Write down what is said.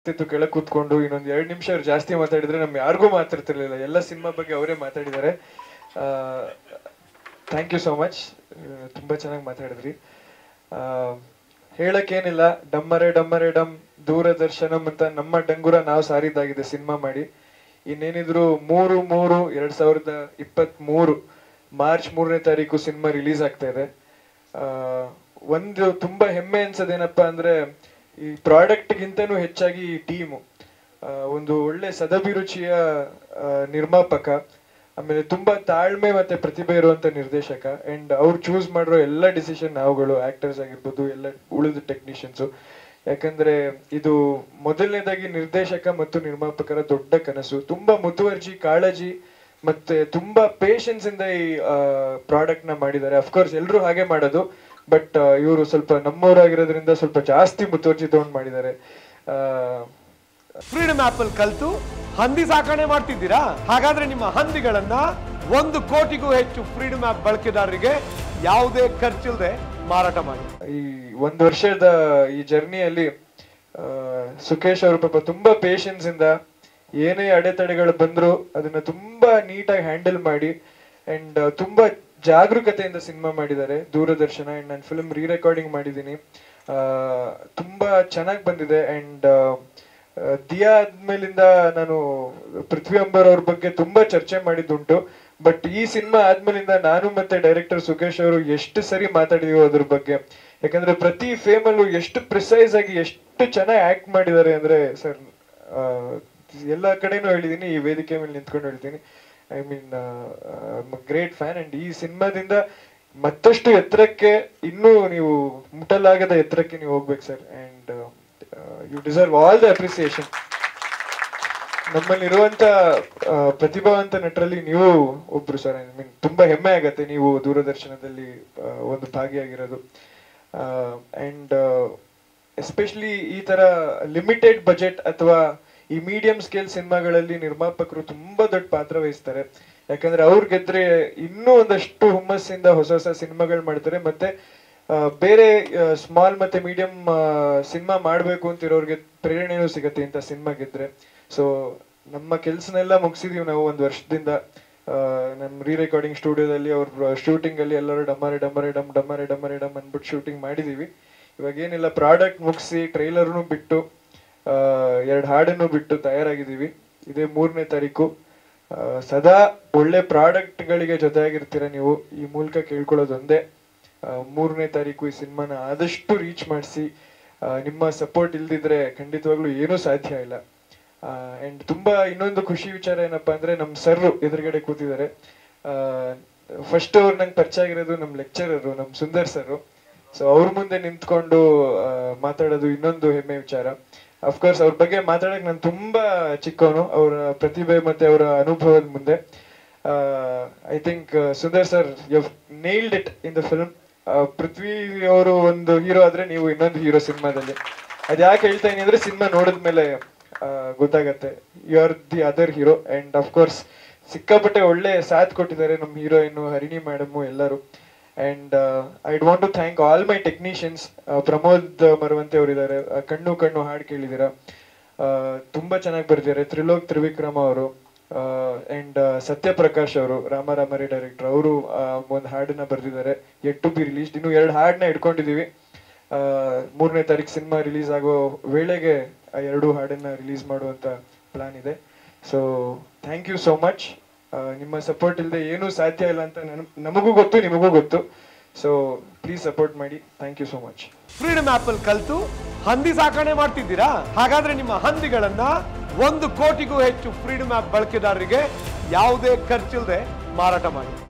ಆಗ್ತಿತ್ತು ಕೆಳಗೆ ಕೂತ್ಕೊಂಡು ಇನ್ನೊಂದು ಎರಡು ನಿಮಿಷ ಅವ್ರು ಜಾಸ್ತಿ ಮಾತಾಡಿದ್ರೆ ನಮ್ ಯಾರಿಗೂ ಮಾತಾಡ್ತಿರ್ಲಿಲ್ಲ ಎಲ್ಲ ಸಿನಿಮಾ ಬಗ್ಗೆ ಅವರೇ ಮಾತಾಡಿದ್ದಾರೆ ಥ್ಯಾಂಕ್ ಯು ಸೋ ಮಚ್ ತುಂಬಾ ಚೆನ್ನಾಗಿ ಮಾತಾಡಿದ್ರಿ ಆ, ಹೇಳಕ್ಕೇನಿಲ್ಲ ಡಮ್ಮರೆ ಡಮ್ಮರೆ ಡಮ್ ದೂರದರ್ಶನಂ ಅಂತ ನಮ್ಮ ಡಂಗುರ ನಾವು ಸಾರಿದ್ದಾಗಿದೆ ಸಿನಿಮಾ ಮಾಡಿ ಇನ್ನೇನಿದ್ರು ಮೂರು ಮೂರು ಎರಡ್ ಸಾವಿರದ ಇಪ್ಪತ್ತ್ ಮೂರು ಮಾರ್ಚ್ ಮೂರನೇ ತಾರೀಕು ಸಿನಿಮಾ ರಿಲೀಸ್ ಆಗ್ತಾ ಇದೆ ಆ, ಒಂದು ತುಂಬಾ ಹೆಮ್ಮೆ ಅನ್ಸೋದೇನಪ್ಪ ಅಂದ್ರೆ ಈ ಪ್ರಾಡಕ್ಟ್ ಗಿಂತನೂ ಹೆಚ್ಚಾಗಿ ಈ ಟೀಮು ಒಂದು ಒಳ್ಳೆ ಸದಭಿರುಚಿಯ ಆ, ನಿರ್ಮಾಪಕ ಆಮೇಲೆ ತುಂಬಾ ತಾಳ್ಮೆ ಮತ್ತೆ ಪ್ರತಿಭೆ ಇರುವಂತ ನಿರ್ದೇಶಕ ಅಂಡ್ ಅವ್ರು ಚೂಸ್ ಮಾಡಿರೋ ಎಲ್ಲ ಡಿಸಿಷನ್ ನಾವುಗಳು ಆಕ್ಟರ್ಸ್ ಆಗಿರ್ಬೋದು ಎಲ್ಲ ಉಳಿದ ಟೆಕ್ನಿಷಿಯನ್ಸ್ ಯಾಕಂದ್ರೆ ಇದು ಮೊದಲನೇದಾಗಿ ನಿರ್ದೇಶಕ ಮತ್ತು ನಿರ್ಮಾಪಕರ ದೊಡ್ಡ ಕನಸು ತುಂಬಾ ಮುತುವರ್ಜಿ ಕಾಳಜಿ ಮತ್ತೆ ತುಂಬಾ ಪೇಷನ್ಸ್ ಇಂದ ಈ ಪ್ರಾಡಕ್ಟ್ ನ ಮಾಡಿದ್ದಾರೆ ಅಫ್ಕೋರ್ಸ್ ಎಲ್ಲರೂ ಹಾಗೆ ಮಾಡೋದು ಬಟ್ ಇವರು ಸ್ವಲ್ಪ ನಮ್ಮವರಾಗಿರೋದ್ರಿಂದ ಸ್ವಲ್ಪ ಜಾಸ್ತಿ ಮುತುವರ್ಜಿ ತಗೊಂಡ್ ಮಾಡಿದ್ದಾರೆ ಆ, ಫ್ರೀಡಮ್ ಆಪ್ ಅಲ್ಲಿ ಕಲ್ತು ಹಂದಿ ಸಾಕಣೆ ಮಾಡ್ತಿದ್ದೀರಾ ಹಾಗಾದ್ರೆ ನಿಮ್ಮ ಹಂದಿಗಳನ್ನ ಒಂದು ಕೋಟಿಗೂ ಹೆಚ್ಚು ಫ್ರೀಡಮ್ ಆಪ್ ಬಳಕೆದಾರರಿಗೆ ಯಾವುದೇ ಖರ್ಚಿಲ್ಲದೆ ಮಾರಾಟ ಮಾಡಿ ಈ ಒಂದು ವರ್ಷದ ಈ ಜರ್ನಿಯಲ್ಲಿ ಆ, ಸುಖೇಶ್ ಅವರು ಪಾಪ ತುಂಬಾ ಪೇಷನ್ಸ್ ಇಂದ ಏನೇ ಅಡೆತಡೆಗಳು ಬಂದ್ರು ಅದನ್ನ ತುಂಬಾ ನೀಟಾಗಿ ಹ್ಯಾಂಡಲ್ ಮಾಡಿ ಅಂಡ್ ತುಂಬಾ ಜಾಗರೂಕತೆಯಿಂದ ಸಿನಿಮಾ ಮಾಡಿದ್ದಾರೆ ದೂರದರ್ಶನ ಅಂಡ್ ನಾನು ಫಿಲ್ಮ್ ರೀ ರೆಕಾರ್ಡಿಂಗ್ ಮಾಡಿದ್ದೀನಿ ಆ, ತುಂಬಾ ಚೆನ್ನಾಗಿ ಬಂದಿದೆ ಅಂಡ್ ದಿಯಾ ಆದ್ಮೇಲಿಂದ ನಾನು ಪೃಥ್ವಿ ಅಂಬರ್ ಅವ್ರ ಬಗ್ಗೆ ತುಂಬಾ ಚರ್ಚೆ ಮಾಡಿದ್ದುಂಟು ಬಟ್ ಈ ಸಿನಿಮಾ ಆದ್ಮೇಲಿಂದ ನಾನು ಮತ್ತೆ ಡೈರೆಕ್ಟರ್ ಸುಖೇಶ್ ಅವರು ಎಷ್ಟು ಸರಿ ಮಾತಾಡಿದೀವೋ ಅದ್ರ ಬಗ್ಗೆ ಯಾಕಂದ್ರೆ ಪ್ರತಿ ಫೇಮ್ ಅಲ್ಲೂ ಎಷ್ಟು ಪ್ರಿಸೈಸ್ ಆಗಿ ಎಷ್ಟು ಚೆನ್ನಾಗಿ ಆಕ್ಟ್ ಮಾಡಿದ್ದಾರೆ ಅಂದ್ರೆ ಸರ್ ಎಲ್ಲ ಕಡೆನೂ ಹೇಳಿದೀನಿ ಈ ವೇದಿಕೆ ಮೇಲೆ ನಿಂತ್ಕೊಂಡು ಹೇಳ್ತೀನಿ I mean great fan and ಈ ಸಿನಿಮಾದಿಂದ ಮತ್ತಷ್ಟು ಎತ್ತರಕ್ಕೆ ಇನ್ನೂ ನೀವು ಮುಟ್ಟಲಾಗದ ಎತ್ತರಕ್ಕೆ ನೀವು ಹೋಗ್ಬೇಕು sir and you deserve all the appreciation ನಮ್ಮಲ್ಲಿರುವಂತ ಆ, ಪ್ರತಿಭಾವಂತ ನಟರಲ್ಲಿ ನೀವು ಒಬ್ರು ಸರ್ ಐ ಮೀನ್ ತುಂಬಾ ಹೆಮ್ಮೆ ಆಗತ್ತೆ ನೀವು ದೂರದರ್ಶನದಲ್ಲಿ ಆ, ಒಂದು ಭಾಗಿಯಾಗಿರೋದು ಅಂಡ್ ಎಸ್ಪೆಷಲಿ ಈ ತರ ಲಿಮಿಟೆಡ್ ಬಜೆಟ್ ಅಥವಾ ಈ ಮೀಡಿಯಂ ಸ್ಕೇಲ್ ಸಿನಿಮಾಗಳಲ್ಲಿ ನಿರ್ಮಾಪಕರು ತುಂಬಾ ದೊಡ್ಡ ಪಾತ್ರ ವಹಿಸ್ತಾರೆ ಯಾಕಂದ್ರೆ ಅವ್ರು ಗೆದ್ರೆ ಇನ್ನೂ ಒಂದಷ್ಟು ಹುಮ್ಮಸ್ಸಿಂದ ಹೊಸ ಹೊಸ ಸಿನಿಮಾಗಳು ಮಾಡ್ತಾರೆ ಮತ್ತೆ ಆ, ಬೇರೆ ಸ್ಮಾಲ್ ಮತ್ತೆ ಮೀಡಿಯಂ ಸಿನಿಮಾ ಮಾಡ್ಬೇಕು ಅಂತಿರೋರ್ಗೆ ಪ್ರೇರಣೆನೂ ಸಿಗತ್ತೆ ಇಂಥ ಸಿನಿಮಾ ಗೆದ್ರೆ ಸೊ ನಮ್ಮ ಕೆಲ್ಸನೆಲ್ಲ ಮುಗಿಸಿದೀವಿ ನಾವು ಒಂದು ವರ್ಷದಿಂದ ಆ, ನಮ್ಮ ರೀ ರೆಕಾರ್ಡಿಂಗ್ ಸ್ಟುಡಿಯೋದಲ್ಲಿ ಅವ್ರ ಶೂಟಿಂಗ್ ಅಲ್ಲಿ ಎಲ್ಲರೂ ಡಮ್ಮರೆ ಡಮ್ಮರೆ ಡಮ್ ಡಮ್ಮರೆ ಡಮ್ಮರೆ ಡಮ್ ಅಂದ್ಬಿಟ್ಟು ಶೂಟಿಂಗ್ ಮಾಡಿದೀವಿ ಇವಾಗ ಏನಿಲ್ಲ ಪ್ರಾಡಕ್ಟ್ ಮುಗಿಸಿ ಟ್ರೈಲರ್ನು ಬಿಟ್ಟು ಎರಡು ಹಾಡನ್ನು ಬಿಟ್ಟು ತಯಾರಾಗಿದ್ದೀವಿ ಇದೇ ಮೂರನೇ ತಾರೀಕು ಆ, ಸದಾ ಒಳ್ಳೆ ಪ್ರಾಡಕ್ಟ್ ಗಳಿಗೆ ಜೊತೆಯಾಗಿರ್ತೀರ ನೀವು ಈ ಮೂಲಕ ಕೇಳ್ಕೊಳ್ಳೋದು ಒಂದೇ ಆ, ಮೂರನೇ ತಾರೀಕು ಈ ಸಿನಿಮಾನ ಆದಷ್ಟು ರೀಚ್ ಮಾಡಿಸಿ ನಿಮ್ಮ ಸಪೋರ್ಟ್ ಇಲ್ದಿದ್ರೆ ಖಂಡಿತವಾಗ್ಲೂ ಏನೂ ಸಾಧ್ಯ ಇಲ್ಲ ಅಂಡ್ ತುಂಬಾ ಇನ್ನೊಂದು ಖುಷಿ ವಿಚಾರ ಏನಪ್ಪಾ ಅಂದ್ರೆ ನಮ್ ಸರ್ ಎದುರುಗಡೆ ಕೂತಿದ್ದಾರೆ ಫಸ್ಟ್ ಅವ್ರು ನಂಗೆ ಪರಿಚಯ ಆಗಿರೋದು ನಮ್ ಲೆಕ್ಚರರು ನಮ್ ಸುಂದರ್ ಸರ್ ಸೊ ಅವ್ರ ಮುಂದೆ ನಿಂತ್ಕೊಂಡು ಆ, ಮಾತಾಡೋದು ಇನ್ನೊಂದು ಹೆಮ್ಮೆ ವಿಚಾರ ಅಫ್ಕೋರ್ಸ್ ಅವ್ರ ಬಗ್ಗೆ ಮಾತಾಡಕ್ ನಾನು ತುಂಬಾ ಚಿಕ್ಕವನು ಅವರ ಪ್ರತಿಭೆ ಮತ್ತೆ ಅವರ ಅನುಭವದ ಮುಂದೆ I think Sundar sir you nailed it in the film Prithvi ಅವರು ಒಂದು ಹೀರೋ ಆದ್ರೆ ನೀವು ಇನ್ನೊಂದು ಹೀರೋ ಸಿನಿಮಾದಲ್ಲಿ ಅದ್ ಯಾಕೆ ಹೇಳ್ತಾ ಇದೀನಿ ಅಂದ್ರೆ ಸಿನಿಮಾ ನೋಡಿದ್ಮೇಲೆ ಆ, ಗೊತ್ತಾಗತ್ತೆ you are the other hero and course ಸಿಕ್ಕಾಪಟ್ಟೆ ಒಳ್ಳೆ ಸಾಥ್ ಕೊಟ್ಟಿದ್ದಾರೆ ನಮ್ಮ ಹೀರೋಯಿನ್ ಹರಿಣಿ ಮೇಡಮ್ ಎಲ್ಲರೂ and I want to thank all my technicians Pramod Maravanthe ಅವರಿದ್ದಾರೆ ಕಣ್ಣು ಕಣ್ಣು ಹಾಡು ಕೇಳಿದ್ದೀರಾ ಆ, ತುಂಬಾ ಚೆನ್ನಾಗಿ ಬರ್ದಿದ್ದಾರೆ ತ್ರಿಲೋಕ್ ತ್ರಿವಿಕ್ರಮ ಅವರು ಅಂಡ್ ಸತ್ಯಪ್ರಕಾಶ್ ಅವರು ರಾಮಾರಾಮರಿ ಡೈರೆಕ್ಟರ್ ಅವರು ಒಂದು ಹಾಡನ್ನ ಬರ್ದಿದ್ದಾರೆ ಎಟ್ ಟು ಬಿ ರಿಲೀಸ್ಡ್ ಇನ್ನು ಎರಡು ಹಾಡನ್ನ ಇಟ್ಕೊಂಡಿದೀವಿ ಆ, ಮೂರನೇ ತಾರೀಕು ಸಿನಿಮಾ ರಿಲೀಸ್ ಆಗೋ ವೇಳೆಗೆ ಆ ಎರಡು ಹಾಡನ್ನ ರಿಲೀಸ್ ಮಾಡುವಂತ ಪ್ಲಾನ್ ಇದೆ so thank you so much ನಿಮ್ಮ ಸಪೋರ್ಟ್ ಇಲ್ಲದೆ ಏನೂ ಸಾಧ್ಯ ಇಲ್ಲ ಅಂತ ನನ್- ನಮಗೂ ಗೊತ್ತು ನಿಮಗೂ ಗೊತ್ತು ಸೊ ಪ್ಲೀಸ್ ಸಪೋರ್ಟ್ ಮಾಡಿ thank you so much freedom app ಅಲ್ಲಿ ಕಲ್ತು ಹಂದಿ ಸಾಕಣೆ ಮಾಡ್ತಿದ್ದೀರಾ ಹಾಗಾದ್ರೆ ನಿಮ್ಮ ಹಂದಿಗಳನ್ನ ಒಂದು ಕೋಟಿಗೂ ಹೆಚ್ಚು ಫ್ರೀಡಮ್ ಆಪ್ ಬಳಕೆದಾರರಿಗೆ ಯಾವುದೇ ಖರ್ಚಿಲ್ಲದೆ ಮಾರಾಟ ಮಾಡಿ